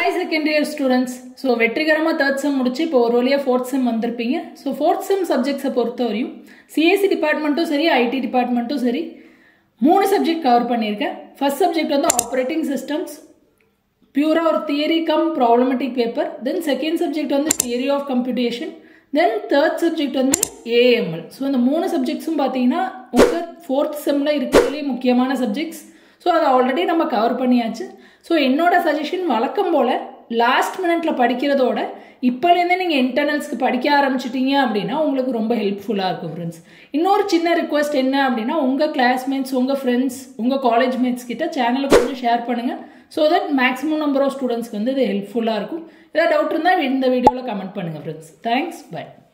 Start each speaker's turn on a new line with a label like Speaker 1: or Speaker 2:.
Speaker 1: hi second year students so வெற்றிகரமாக third sem முடிச்சு இப்போ ஒரு வழியாக ஃபோர்த் செம் வந்திருப்பீங்க ஸோ ஃபோர்த் செம் சப்ஜெக்ட்ஸை பொறுத்தவரையும் சிஎஸ்சி டிபார்ட்மெண்ட்டும் சரி ஐடி டிபார்ட்மெண்ட்டும் சரி மூணு சப்ஜெக்ட் கவர் பண்ணியிருக்கேன் ஃபர்ஸ்ட் சப்ஜெக்ட் வந்து ஆப்ரேட்டிங் சிஸ்டம்ஸ் பியூராக ஒரு theory cum problematic paper then second subject வந்து theory of computation then third subject வந்து ஏஎம்எல் ஸோ இந்த மூணு சப்ஜெக்ட்ஸும் பார்த்தீங்கன்னா உங்கள் ஃபோர்த் செம்மில் இருக்கிறதுலே முக்கியமான சப்ஜெக்ட்ஸ் ஸோ அதை ஆல்ரெடி நம்ம கவர் பண்ணியாச்சு ஸோ என்னோட சஜஷன் வழக்கம் போல் லாஸ்ட் மினிட்ல படிக்கிறதோட இப்போலேருந்தே நீங்கள் இன்டர்னல்ஸ்க்கு படிக்க ஆரம்பிச்சிட்டீங்க அப்படின்னா உங்களுக்கு ரொம்ப ஹெல்ப்ஃபுல்லாக இருக்கும் ஃப்ரெண்ட்ஸ் இன்னொரு சின்ன ரிக்வஸ்ட் என்ன அப்படின்னா உங்கள் கிளாஸ்மேட்ஸ் உங்கள் ஃப்ரெண்ட்ஸ் உங்கள் காலேஜ் மேட்ஸ் கிட்ட சேனலை கொஞ்சம் ஷேர் பண்ணுங்கள் so that maximum number of ஸ்டூடெண்ட்ஸ்க்கு வந்து இது ஹெல்ப்ஃபுல்லாக இருக்கும் ஏதாவது டவுட் இருந்தால் இந்த வீடியோவில் கமெண்ட் பண்ணுங்கள் ஃப்ரெண்ட்ஸ் தேங்க்ஸ் பை